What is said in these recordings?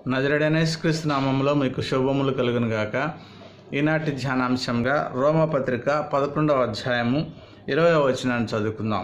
నజరడనేశ్క్రీస్తు నామంలో మీకు శుభములు కలుగును గాక ఈనాటి ధ్యానాంశంగా రోమపత్రిక పదకొండవ అధ్యాయము ఇరవై వచనాన్ని చదువుకుందాం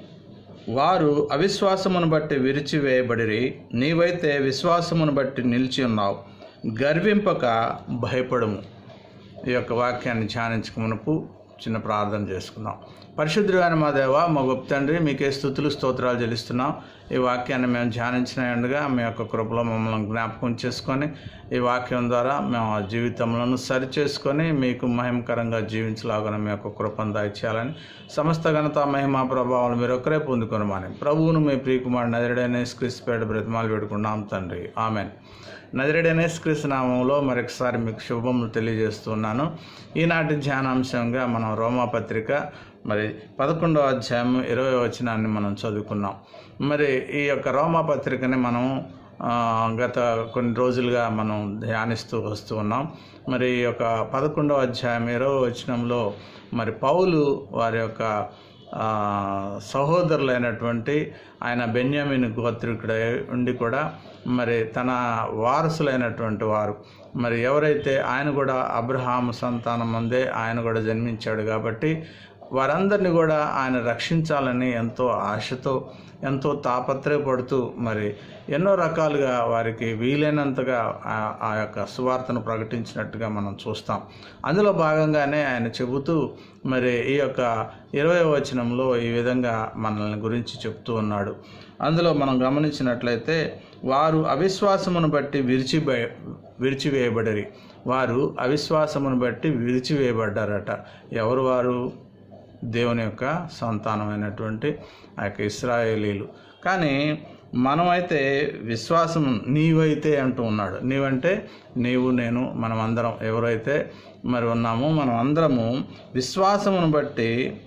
వారు అవిశ్వాసమును బట్టి విరిచివేయబడిరి నీవైతే విశ్వాసమును బట్టి నిలిచి ఉన్నావు గర్వింపక భయపడము ఈ యొక్క వాక్యాన్ని ధ్యానించక మునుపు చిన్న ప్రార్థన చేసుకుందాం పరిశుద్ధుడైన మా దేవ మా గొప్ప తండ్రి మీకే స్థుతులు స్తోత్రాలు చెల్లిస్తున్నాం ఈ వాక్యాన్ని మేము ధ్యానించినట్టుగా మీ యొక్క కృపలో మమ్మల్ని జ్ఞాపకం చేసుకొని ఈ వాక్యం ద్వారా మేము ఆ జీవితంలో సరి చేసుకొని మీకు మహిమకరంగా జీవించలాగా మీ యొక్క కృపను దయచేయాలని సమస్త ఘనత మహిమ ప్రభావాలు మీరు ఒక్కరే పొందుకొనమని ప్రభువును మీ ప్రియకుమారు నజరుడైన క్రిస్పేట బ్రతిమాలు పెట్టుకున్నాం తండ్రి ఆమెన్ నజరేడనే క్రీస్తు నామంలో మరొకసారి మీకు శుభములు తెలియజేస్తున్నాను ఈనాటి ధ్యానాంశంగా మనం రోమాపత్రిక మరి పదకొండవ అధ్యాయం ఇరవై వచనాన్ని మనం చదువుకున్నాం మరి ఈ యొక్క రోమాపత్రికని మనం ఆ, గత కొన్ని రోజులుగా మనం ధ్యానిస్తూ వస్తూ ఉన్నాం మరి ఈ యొక్క పదకొండవ అధ్యాయం ఇరవై వచనంలో మరి పౌలు వారి యొక్క ఆ, సహోదరులైనటువంటి ఆయన బెన్యామిన్ గోత్రికుడై ఉండి కూడా మరి తన వారసులైనటువంటి వారు మరి ఎవరైతే ఆయన కూడా అబ్రహాము సంతానం ముందే ఆయన కూడా జన్మించాడు కాబట్టి వారందరినీ కూడా ఆయన రక్షించాలని ఎంతో ఆశతో ఎంతో తాపత్రయపడుతూ మరి ఎన్నో రకాలుగా వారికి వీలైనంతగా ఆ- ఆ యొక్క సువార్తను ప్రకటించినట్టుగా మనం చూస్తాం అందులో భాగంగానే ఆయన చెబుతూ మరి ఈ యొక్క ఇరవై వచనంలో ఈ విధంగా మనల్ని గురించి చెప్తూ ఉన్నాడు అందులో మనం గమనించినట్లయితే వారు అవిశ్వాసమును బట్టి విరిచి విరిచివేయబడరి వారు అవిశ్వాసమును బట్టి విరిచివేయబడ్డారట ఎవరు వారు దేవుని యొక్క సంతానమైనటువంటి ఆ యొక్క ఇస్రాయేలీలు కానీ మనమైతే విశ్వాసం నీవైతే అంటూ ఉన్నాడు నీవంటే నీవు నేను మనం అందరం ఎవరైతే మరి ఉన్నామో మనం అందరము విశ్వాసమును బట్టి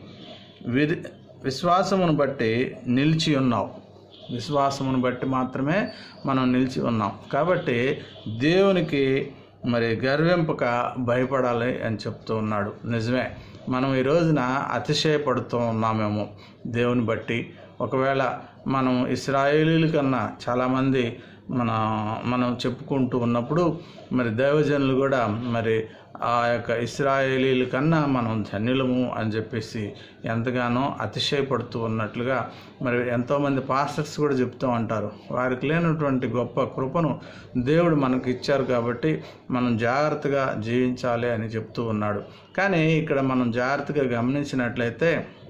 విరి విశ్వాసమును బట్టి నిలిచి ఉన్నావు విశ్వాసమును బట్టి మాత్రమే మనం నిలిచి ఉన్నాం కాబట్టి దేవునికి మరి గర్వింపక భయపడాలి అని చెప్తూ ఉన్నాడు నిజమే మనం ఈ రోజున అతిశయపడుతూ ఉన్నామేమో దేవుని బట్టి ఒకవేళ మనం ఇస్రాయేలీల కన్నా చాలామంది మన మనం చెప్పుకుంటూ ఉన్నప్పుడు మరి దైవజనులు కూడా మరి ఆ యొక్క ఇస్రాయేలీల కన్నా మనం ధన్యులము అని చెప్పేసి ఎంతగానో అతిశయపడుతూ ఉన్నట్లుగా మరి ఎంతోమంది పాస్టర్స్ కూడా చెప్తూ ఉంటారు వారికి లేనటువంటి గొప్ప కృపను దేవుడు మనకి ఇచ్చారు కాబట్టి మనం జాగ్రత్తగా జీవించాలి అని చెప్తూ ఉన్నాడు కానీ ఇక్కడ మనం జాగ్రత్తగా గమనించినట్లయితే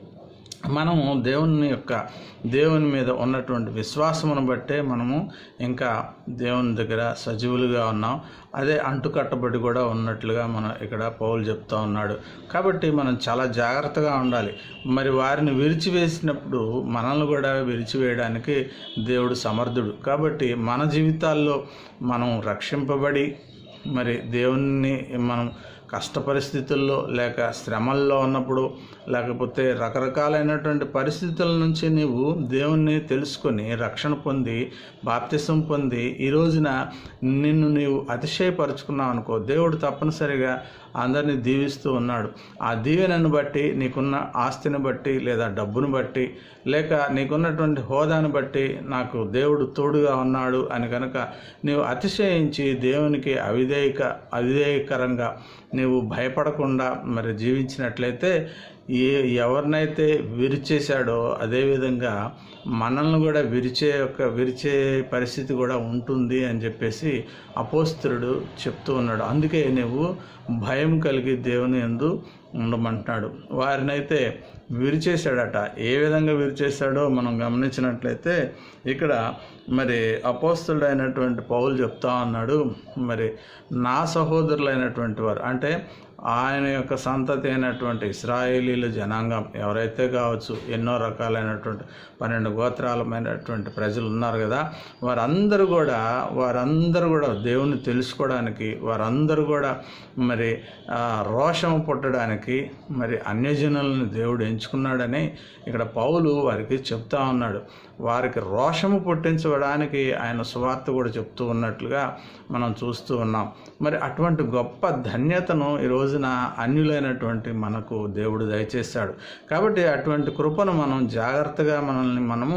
మనము దేవుని యొక్క దేవుని మీద ఉన్నటువంటి విశ్వాసమును బట్టే మనము ఇంకా దేవుని దగ్గర సజీవులుగా ఉన్నాం అదే అంటుకట్టబడి కూడా ఉన్నట్లుగా మనం ఇక్కడ పౌలు చెప్తా ఉన్నాడు కాబట్టి మనం చాలా జాగ్రత్తగా ఉండాలి మరి వారిని విరిచివేసినప్పుడు మనల్ని కూడా విరిచివేయడానికి దేవుడు సమర్థుడు కాబట్టి మన జీవితాల్లో మనం రక్షింపబడి మరి దేవుణ్ణి మనం కష్ట పరిస్థితుల్లో లేక శ్రమల్లో ఉన్నప్పుడు లేకపోతే రకరకాలైనటువంటి పరిస్థితుల నుంచి నీవు దేవుణ్ణి తెలుసుకొని రక్షణ పొంది బాప్తిసం పొంది ఈ రోజున నిన్ను నీవు అతిశయపరుచుకున్నావు అనుకో దేవుడు తప్పనిసరిగా అందరినీ దీవిస్తూ ఉన్నాడు ఆ దీవెనను బట్టి నీకున్న ఆస్తిని బట్టి లేదా డబ్బును బట్టి లేక నీకున్నటువంటి హోదాను బట్టి నాకు దేవుడు తోడుగా ఉన్నాడు అని కనుక నీవు అతిశయించి దేవునికి అవిధేయక అవిధేయకరంగా నీవు భయపడకుండా మరి జీవించినట్లయితే ఏ ఎవరినైతే విరిచేశాడో అదేవిధంగా మనల్ని కూడా విరిచే యొక్క విరిచే పరిస్థితి కూడా ఉంటుంది అని చెప్పేసి అపోస్తుడు చెప్తూ ఉన్నాడు అందుకే నువ్వు భయం కలిగి దేవుని ఎందు ఉండమంటున్నాడు వారినైతే విరిచేశాడట ఏ విధంగా విరిచేశాడో మనం గమనించినట్లయితే ఇక్కడ మరి అపోస్తుడైనటువంటి పౌలు చెప్తా ఉన్నాడు మరి నా సహోదరులైనటువంటి వారు అంటే ఆయన యొక్క సంతతి అయినటువంటి ఇస్రాయేలీల జనాంగం ఎవరైతే కావచ్చు ఎన్నో రకాలైనటువంటి పన్నెండు గోత్రాలమైనటువంటి ప్రజలు ఉన్నారు కదా వారందరూ కూడా వారందరూ కూడా దేవుని తెలుసుకోవడానికి వారందరూ కూడా మరి ఆ, రోషం పుట్టడానికి మరి అన్యజనులను దేవుడు ఎంచుకున్నాడని ఇక్కడ పౌలు వారికి చెప్తా ఉన్నాడు వారికి రోషము పుట్టించడానికి ఆయన సువార్త కూడా చెప్తూ ఉన్నట్లుగా మనం చూస్తూ ఉన్నాం మరి అటువంటి గొప్ప ధన్యతను ఈ రోజున అన్యులైనటువంటి మనకు దేవుడు దయచేశాడు కాబట్టి అటువంటి కృపను మనం జాగ్రత్తగా మనల్ని మనము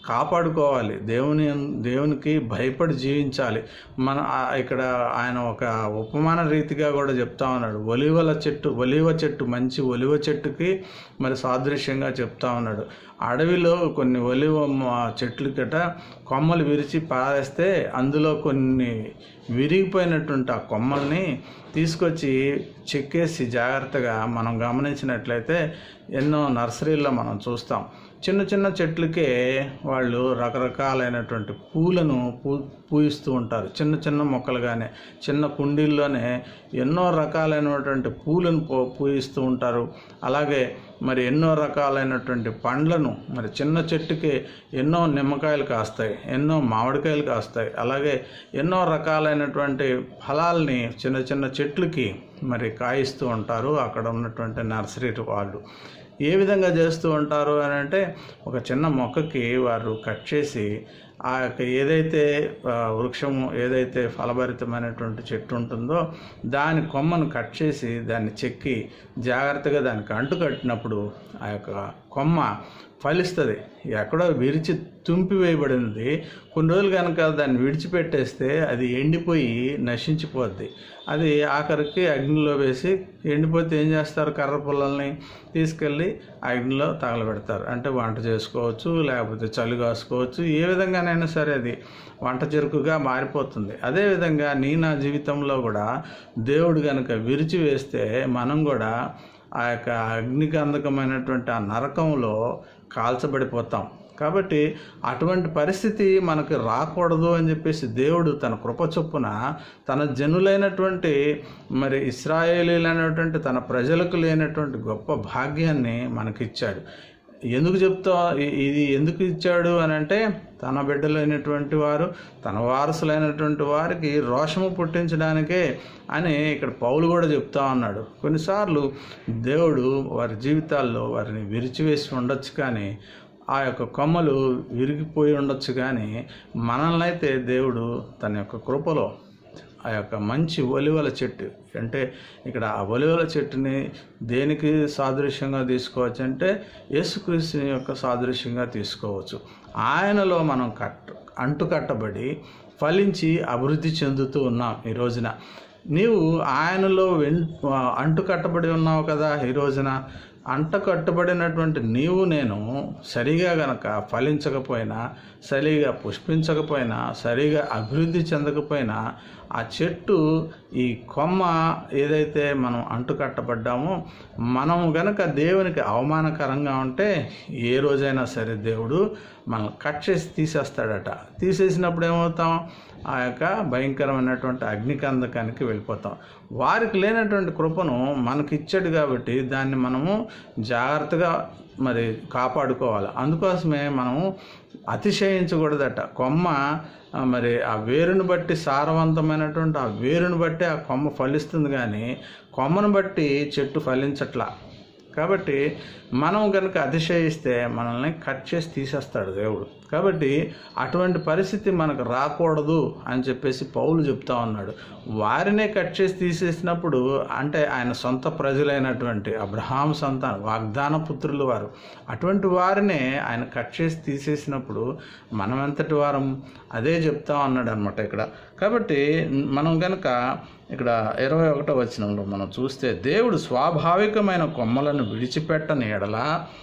కాపాడుకోవాలి దేవుని దేవునికి భయపడి జీవించాలి మన ఆ- ఇక్కడ ఆయన ఒక ఉపమాన రీతిగా కూడా చెప్తా ఉన్నాడు ఒలివల చెట్టు ఒలివ చెట్టు మంచి ఒలివ చెట్టుకి మరి సాదృశ్యంగా చెప్తా ఉన్నాడు అడవిలో కొన్ని ఒలివ మ- చెట్లు గట కొమ్మలు విరిచి పారేస్తే అందులో కొన్ని విరిగిపోయినటువంటి ఆ కొమ్మల్ని తీసుకొచ్చి చెక్కేసి జాగ్రత్తగా మనం గమనించినట్లయితే ఎన్నో నర్సరీల్లో మనం చూస్తాం చిన్న చిన్న చెట్లకే వాళ్ళు రకరకాలైనటువంటి పూలను పూ పూయిస్తూ ఉంటారు చిన్న చిన్న మొక్కలుగానే చిన్న కుండీల్లోనే ఎన్నో రకాలైనటువంటి పూలను పూ పూయిస్తూ ఉంటారు అలాగే మరి ఎన్నో రకాలైనటువంటి పండ్లను మరి చిన్న చెట్టుకి ఎన్నో నిమ్మకాయలు కాస్తాయి ఎన్నో మామిడికాయలు కాస్తాయి అలాగే ఎన్నో రకాలైనటువంటి ఫలాల్ని చిన్న చిన్న చెట్లకి మరి కాయిస్తూ ఉంటారు అక్కడ ఉన్నటువంటి నర్సరీ వాళ్ళు ఏ విధంగా చేస్తూ ఉంటారు అని అంటే ఒక చిన్న మొక్కకి వారు కట్ చేసి ఆ యొక్క ఏదైతే ఆ, వృక్షము ఏదైతే ఫలభరితమైనటువంటి చెట్టు ఉంటుందో దాని కొమ్మను కట్ చేసి దాన్ని చెక్కి జాగ్రత్తగా దానికి అంటు కట్టినప్పుడు ఆ యొక్క కొమ్మ ఫలిస్తుంది ఎక్కడో విరిచి తుంపివేయబడింది కొన్ని రోజులు కనుక దాన్ని విడిచిపెట్టేస్తే అది ఎండిపోయి నశించిపోద్ది అది ఆఖరికి అగ్నిలో వేసి ఎండిపోతే ఏం చేస్తారు కర్ర పుల్లల్ని తీసుకెళ్ళి అగ్నిలో తగలబెడతారు అంటే వంట చేసుకోవచ్చు లేకపోతే చలి కాసుకోవచ్చు ఏ విధంగానైనా సరే అది వంట చెరుకుగా మారిపోతుంది అదేవిధంగా నీ నా జీవితంలో కూడా దేవుడు కనుక విరిచి వేస్తే మనం కూడా ఆ యొక్క అగ్నికందకమైనటువంటి ఆ నరకంలో కాల్చబడిపోతాం కాబట్టి అటువంటి పరిస్థితి మనకి రాకూడదు అని చెప్పేసి దేవుడు తన కృప చొప్పున తన జనులైనటువంటి మరి ఇస్రాయేలీలైనటువంటి తన ప్రజలకు లేనటువంటి గొప్ప భాగ్యాన్ని మనకిచ్చాడు ఎందుకు చెప్తా ఇ- ఇది ఎందుకు ఇచ్చాడు అని అంటే తన బిడ్డలైనటువంటి వారు తన వారసులైనటువంటి వారికి రోషము పుట్టించడానికే అని ఇక్కడ పౌలు కూడా చెప్తా ఉన్నాడు కొన్నిసార్లు దేవుడు వారి జీవితాల్లో వారిని విరిచివేసి ఉండొచ్చు కానీ ఆ యొక్క కొమ్మలు విరిగిపోయి ఉండొచ్చు కానీ మనల్ని అయితే దేవుడు తన యొక్క కృపలో ఆ యొక్క మంచి ఒలివల చెట్టు అంటే ఇక్కడ ఆ ఒలివల చెట్టుని దేనికి సాదృశ్యంగా తీసుకోవచ్చు అంటే యేసుక్రీస్తుని యొక్క సాదృశ్యంగా తీసుకోవచ్చు ఆయనలో మనం కట్ అంటు కట్టబడి ఫలించి అభివృద్ధి చెందుతూ ఉన్నాం ఈ రోజున నీవు ఆయనలో వెన్ అంటు కట్టబడి ఉన్నావు కదా ఈ రోజున అంట కట్టుబడినటువంటి నీవు నేను సరిగా గనక ఫలించకపోయినా సరిగా పుష్పించకపోయినా సరిగా అభివృద్ధి చెందకపోయినా ఆ చెట్టు ఈ కొమ్మ ఏదైతే మనం అంటు కట్టబడ్డామో మనం గనక దేవునికి అవమానకరంగా ఉంటే ఏ రోజైనా సరే దేవుడు మనం కట్ చేసి తీసేస్తాడట తీసేసినప్పుడు ఏమవుతాం ఆ యొక్క భయంకరమైనటువంటి అగ్నికందకానికి వెళ్ళిపోతాం వారికి లేనటువంటి కృపను మనకి ఇచ్చాడు కాబట్టి దాన్ని మనము జాగ్రత్తగా మరి కాపాడుకోవాలి అందుకోసమే మనము అతిశయించకూడదట కొమ్మ ఆ, మరి ఆ వేరుని బట్టి సారవంతమైనటువంటి ఆ వేరుని బట్టి ఆ కొమ్మ ఫలిస్తుంది కానీ కొమ్మను బట్టి చెట్టు ఫలించట్లా కాబట్టి మనం కనుక అతిశయిస్తే మనల్ని కట్ చేసి తీసేస్తాడు దేవుడు కాబట్టి అటువంటి పరిస్థితి మనకు రాకూడదు అని చెప్పేసి పౌలు చెప్తా ఉన్నాడు వారినే కట్ చేసి తీసేసినప్పుడు అంటే ఆయన సొంత ప్రజలైనటువంటి అబ్రహాం సంతానం వాగ్దాన పుత్రులు వారు అటువంటి వారినే ఆయన కట్ చేసి తీసేసినప్పుడు మనం ఎంతటి వారం అదే చెప్తా ఉన్నాడు అనమాట ఇక్కడ కాబట్టి మనం కనుక ఇక్కడ ఇరవై ఒకటో వచనంలో మనం చూస్తే దేవుడు స్వాభావికమైన కొమ్మలను విడిచిపెట్టని ఎడల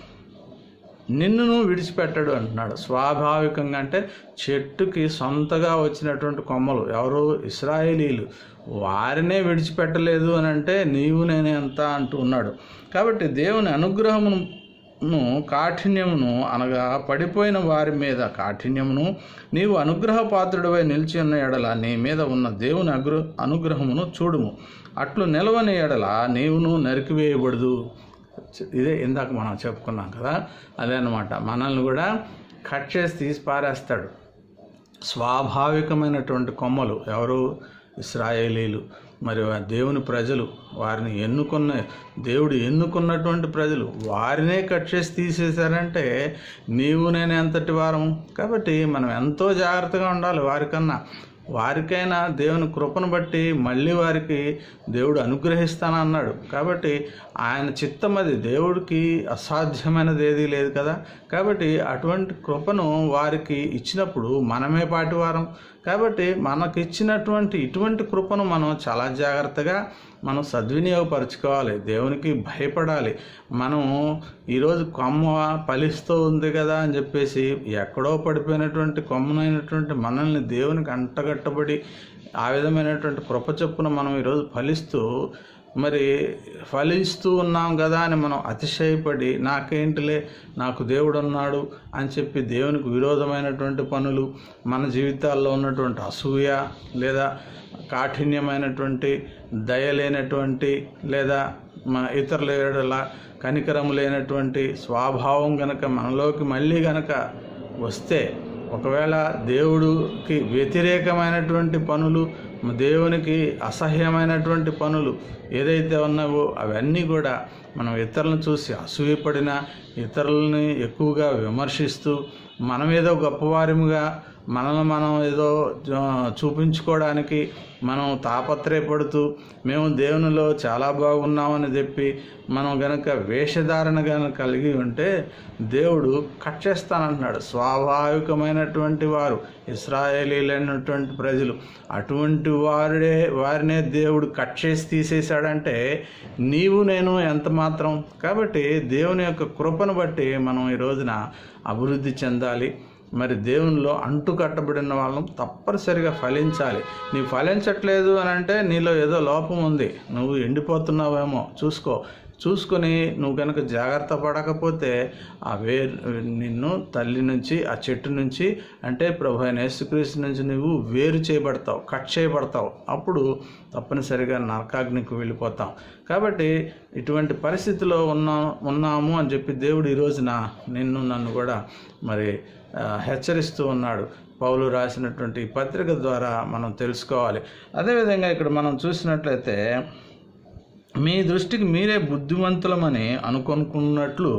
నిన్నును విడిచిపెట్టాడు అంటున్నాడు స్వాభావికంగా అంటే చెట్టుకి సొంతగా వచ్చినటువంటి కొమ్మలు ఎవరు ఇస్రాయేలీలు వారినే విడిచిపెట్టలేదు అని అంటే నీవు నేను ఎంత అంటూ ఉన్నాడు కాబట్టి దేవుని అనుగ్రహమును ను కాఠిన్యమును అనగా పడిపోయిన వారి మీద కాఠిన్యమును నీవు అనుగ్రహ పాత్రుడివై నిలిచి ఉన్న ఎడల నీ మీద ఉన్న దేవుని అగ్ర అనుగ్రహమును చూడుము అట్లు నిలవని ఎడల నీవును నరికివేయబడదు ఇదే ఇందాక మనం చెప్పుకున్నాం కదా అదే అన్నమాట మనల్ని కూడా కట్ చేసి తీసి పారేస్తాడు స్వాభావికమైనటువంటి కొమ్మలు ఎవరు ఇస్రాయేలీలు మరి ఆ దేవుని ప్రజలు వారిని ఎన్నుకున్న దేవుడు ఎన్నుకున్నటువంటి ప్రజలు వారినే కట్ చేసి తీసేశారంటే నీవు నేను ఎంతటి వారం కాబట్టి మనం ఎంతో జాగ్రత్తగా ఉండాలి వారికన్నా వారికైనా దేవుని కృపను బట్టి మళ్ళీ వారికి దేవుడు అనుగ్రహిస్తానన్నాడు కాబట్టి ఆయన చిత్తం అది దేవుడికి అసాధ్యమైనది ఏదీ లేదు కదా కాబట్టి అటువంటి కృపను వారికి ఇచ్చినప్పుడు మనమే పాటివారం కాబట్టి మనకి ఇచ్చినటువంటి ఇటువంటి కృపను మనం చాలా జాగ్రత్తగా మనం సద్వినియోగపరచుకోవాలి దేవునికి భయపడాలి మనం ఈరోజు కొమ్మ ఫలిస్తూ ఉంది కదా అని చెప్పేసి ఎక్కడో పడిపోయినటువంటి కొమ్మనైనటువంటి మనల్ని దేవునికి అంటగట్టబడి ఆ విధమైనటువంటి కృప చొప్పున మనం ఈరోజు ఫలిస్తూ మరి ఫలిస్తూ ఉన్నాం కదా అని మనం అతిశయపడి నాకేంటిలే నాకు దేవుడు ఉన్నాడు అని చెప్పి దేవునికి విరోధమైనటువంటి పనులు మన జీవితాల్లో ఉన్నటువంటి అసూయ లేదా కాఠిన్యమైనటువంటి దయ లేనటువంటి లేదా మా ఇతరుల ఎడల కనికరం లేనటువంటి స్వభావం గనక మనలోకి మళ్ళీ గనక వస్తే ఒకవేళ దేవుడికి వ్యతిరేకమైనటువంటి పనులు దేవునికి అసహ్యమైనటువంటి పనులు ఏదైతే ఉన్నావో అవన్నీ కూడా మనం ఇతరులను చూసి అసూయపడిన ఇతరులని ఎక్కువగా విమర్శిస్తూ మనం ఏదో గొప్పవారిముగా మనల్ని మనం ఏదో ఆ, చూపించుకోవడానికి మనం తాపత్రయపడుతూ మేము దేవునిలో చాలా బాగున్నామని చెప్పి మనం గనక వేషధారణ గనక కలిగి ఉంటే దేవుడు కట్ చేస్తానంటున్నాడు స్వాభావికమైనటువంటి వారు ఇస్రాయేలీలైనటువంటి ప్రజలు అటువంటి వారే వారినే దేవుడు కట్ చేసి తీసేశాడంటే నీవు నేను ఎంత మాత్రం కాబట్టి దేవుని యొక్క కృపను బట్టి మనం ఈ రోజున అభివృద్ధి చెందాలి మరి దేవునిలో అంటు కట్టబడిన వాళ్ళం తప్పనిసరిగా ఫలించాలి నీ ఫలించట్లేదు అని అంటే నీలో ఏదో లోపం ఉంది నువ్వు ఎండిపోతున్నావేమో చూసుకో చూసుకొని నువ్వు కనుక జాగ్రత్త పడకపోతే ఆ వే నిన్ను తల్లి నుంచి ఆ చెట్టు నుంచి అంటే ప్రభు అయిన యేసుక్రీస్తు నుంచి నువ్వు వేరు చేయబడతావు కట్ చేయబడతావు అప్పుడు తప్పనిసరిగా నరకాగ్నికి వెళ్ళిపోతాం కాబట్టి ఇటువంటి పరిస్థితిలో ఉన్నా ఉన్నాము అని చెప్పి దేవుడు ఈ రోజున నిన్ను నన్ను కూడా మరి ఆ, హెచ్చరిస్తూ ఉన్నాడు పౌలు రాసినటువంటి ఈ పత్రిక ద్వారా మనం తెలుసుకోవాలి అదేవిధంగా ఇక్కడ మనం చూసినట్లయితే మీ దృష్టికి మీరే బుద్ధిమంతులమని అనుకొనుకున్నట్లు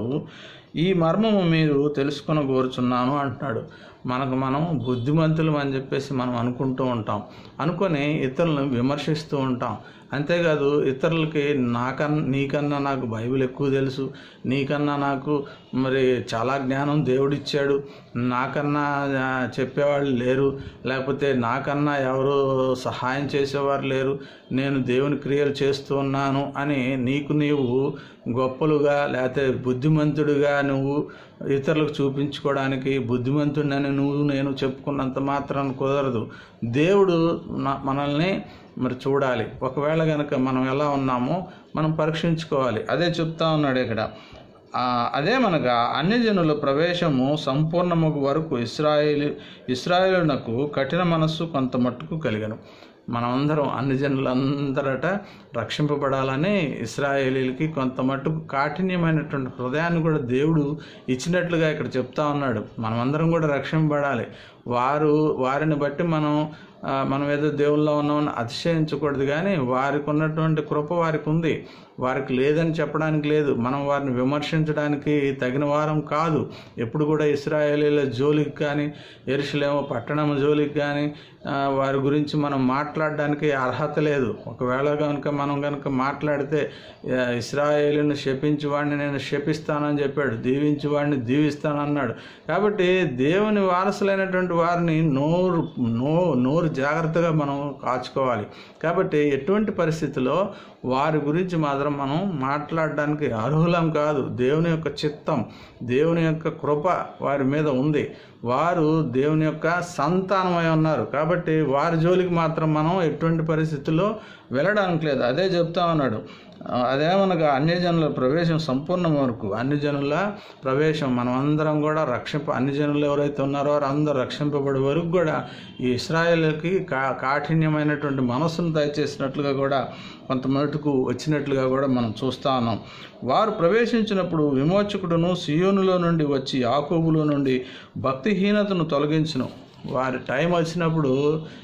ఈ మర్మము మీరు తెలుసుకొని కోరుచున్నాను అంటున్నాడు మనకు మనం బుద్ధిమంతులం అని చెప్పేసి మనం అనుకుంటూ ఉంటాం అనుకొని ఇతరులను విమర్శిస్తూ ఉంటాం అంతేకాదు ఇతరులకి నాకన్నా నీకన్నా నాకు బైబిల్ ఎక్కువ తెలుసు నీకన్నా నాకు మరి చాలా జ్ఞానం దేవుడిచ్చాడు నాకన్నా ఆ, చెప్పేవాళ్ళు లేరు లేకపోతే నాకన్నా ఎవరు సహాయం చేసేవారు లేరు నేను దేవుని క్రియలు చేస్తూ ఉన్నాను అని నీకు నీవు గొప్పలుగా లేకపోతే బుద్ధిమంతుడిగా నువ్వు ఇతరులకు చూపించుకోవడానికి బుద్ధిమంతుడిని నువ్వు నేను చెప్పుకున్నంత మాత్రం కుదరదు దేవుడు న- మనల్ని మరి చూడాలి ఒకవేళ కనుక మనం ఎలా ఉన్నామో మనం పరీక్షించుకోవాలి అదే చెప్తా ఉన్నాడు ఇక్కడ ఆ, అదే మనగా అన్యజనుల ప్రవేశము సంపూర్ణముగు వరకు ఇస్రాయేల్ ఇస్రాయేలునకు కఠిన మనస్సు కొంత మట్టుకు కలిగను మనమందరం అన్ని జనులందరట రక్షింపబడాలని ఇస్రాయేలీలకి కొంత మట్టుకు కాఠిన్యమైనటువంటి హృదయాన్ని కూడా దేవుడు ఇచ్చినట్లుగా ఇక్కడ చెప్తా ఉన్నాడు మనమందరం కూడా రక్షింపబడాలి వారు వారిని బట్టి మనం ఆ, మనం ఏదో దేవుల్లో ఉన్నామని అతిశయించకూడదు కానీ వారికి ఉన్నటువంటి కృప వారికి ఉంది వారికి లేదని చెప్పడానికి లేదు మనం వారిని విమర్శించడానికి తగిన వారం కాదు ఎప్పుడు కూడా ఇస్రాయేలీల జోలికి కానీ ఎరుసలేమో పట్టణం జోలికి కానీ ఆ, వారి గురించి మనం మాట్లాడడానికి అర్హత లేదు ఒకవేళ కనుక మనం కనుక మాట్లాడితే ఆ, ఇస్రాయేలుని శపించి వాడిని నేను శపిస్తానని చెప్పాడు దీవించి వాడిని దీవిస్తానన్నాడు కాబట్టి దేవుని వారసులైనటువంటి వారిని నోరు నో నోరు జాగ్రత్తగా మనం కాచుకోవాలి కాబట్టి ఎటువంటి పరిస్థితిలో వారి గురించి మాత్రం మనం మాట్లాడడానికి అర్హులం కాదు దేవుని యొక్క చిత్తం దేవుని యొక్క కృప వారి మీద ఉంది వారు దేవుని యొక్క సంతానమై ఉన్నారు కాబట్టి వారి జోలికి మాత్రం మనం ఎటువంటి పరిస్థితుల్లో వెళ్ళడానికి లేదు అదే చెప్తా ఉన్నాడు ఆ, అదేమనగా అన్ని జనుల ప్రవేశం సంపూర్ణం వరకు అన్ని జనుల ప్రవేశం మనం అందరం కూడా రక్షింప అన్ని జనులు ఎవరైతే ఉన్నారో వారు అందరూ రక్షింపబడే వరకు కూడా ఈ ఇస్రాయేల్కి కా కాఠిన్యమైనటువంటి మనస్సును దయచేసినట్లుగా కూడా కొంత మటుకు వచ్చినట్లుగా కూడా మనం చూస్తా ఉన్నాం వారు ప్రవేశించినప్పుడు విమోచకుడును సియోనులో నుండి వచ్చి యాకోబులో నుండి భక్తిహీనతను తొలగించును వారి టైం వచ్చినప్పుడు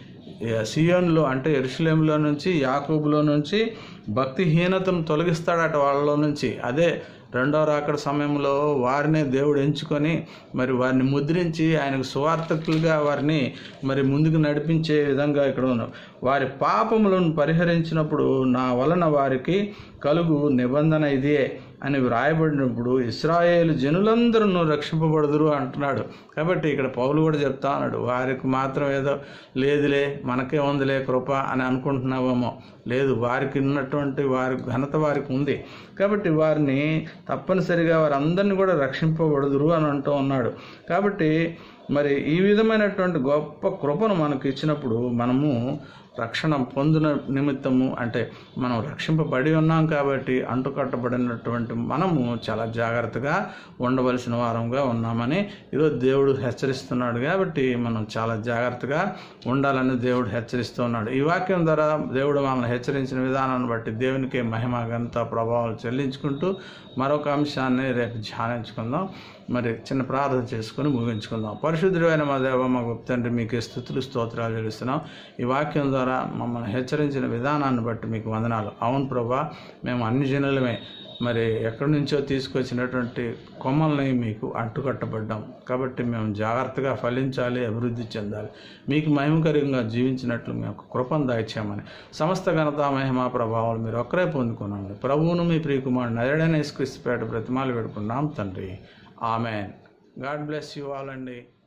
ఏ- సియోన్లో అంటే ఎరుసలేంలో నుంచి యాకోబులో నుంచి భక్తిహీనతను తొలగిస్తాడట వాళ్ళలో నుంచి అదే రెండవ రాకడ సమయంలో వారినే దేవుడు ఎంచుకొని మరి వారిని ముద్రించి ఆయనకు సువార్థకులుగా వారిని మరి ముందుకు నడిపించే విధంగా ఇక్కడ ఉన్నాం వారి పాపములను పరిహరించినప్పుడు నా వలన వారికి కలుగు నిబంధన ఇదే అని వ్రాయబడినప్పుడు ఇస్రాయేల్ జనులందరూ రక్షింపబడదురు అంటున్నాడు కాబట్టి ఇక్కడ పౌలు కూడా చెప్తా ఉన్నాడు వారికి మాత్రం ఏదో లేదులే మనకే ఉందిలే కృప అని అనుకుంటున్నావేమో లేదు వారికి ఉన్నటువంటి వారి ఘనత వారికి ఉంది కాబట్టి వారిని తప్పనిసరిగా వారందరినీ కూడా రక్షింపబడదురు అని అంటూ ఉన్నాడు కాబట్టి మరి ఈ విధమైనటువంటి గొప్ప కృపను మనకు ఇచ్చినప్పుడు మనము రక్షణ పొందిన నిమిత్తము అంటే మనం రక్షింపబడి ఉన్నాం కాబట్టి అంటుకట్టబడినటువంటి మనము చాలా జాగ్రత్తగా ఉండవలసిన వారంగా ఉన్నామని ఈరోజు దేవుడు హెచ్చరిస్తున్నాడు కాబట్టి మనం చాలా జాగ్రత్తగా ఉండాలని దేవుడు హెచ్చరిస్తున్నాడు ఈ వాక్యం ద్వారా దేవుడు మనల్ని హెచ్చరించిన విధానాన్ని బట్టి దేవునికి మహిమ ఘనత ప్రభావాలు చెల్లించుకుంటూ మరొక అంశాన్ని రేపు ధ్యానించుకుందాం మరి చిన్న ప్రార్థన చేసుకుని ముగించుకుందాం పరిశుద్ధుడైన మా దేవ మా గొప్ప తండ్రి మీకు స్థుతులు స్తోత్రాలు చెల్లిస్తున్నాం ఈ వాక్యం ద్వారా మమ్మల్ని హెచ్చరించిన విధానాన్ని బట్టి మీకు వందనాలు అవును ప్రభా మేము అన్ని జనులమే మరి ఎక్కడి నుంచో తీసుకొచ్చినటువంటి కొమ్మల్ని మీకు అంటుకట్టబడ్డాం కాబట్టి మేము జాగ్రత్తగా ఫలించాలి అభివృద్ధి చెందాలి మీకు మహిమకరంగా జీవించినట్లు మేము కృపను దాయిచ్చామని సమస్త ఘనత మహిమ ప్రభావాలు మీరు ఒక్కరే పొందుకున్నాను ప్రభువును మీ ప్రియకుమారుడు నజడైన క్రిస్తుపేట బ్రతిమాలు పెడుకున్నాం తండ్రి amen God bless you all అండి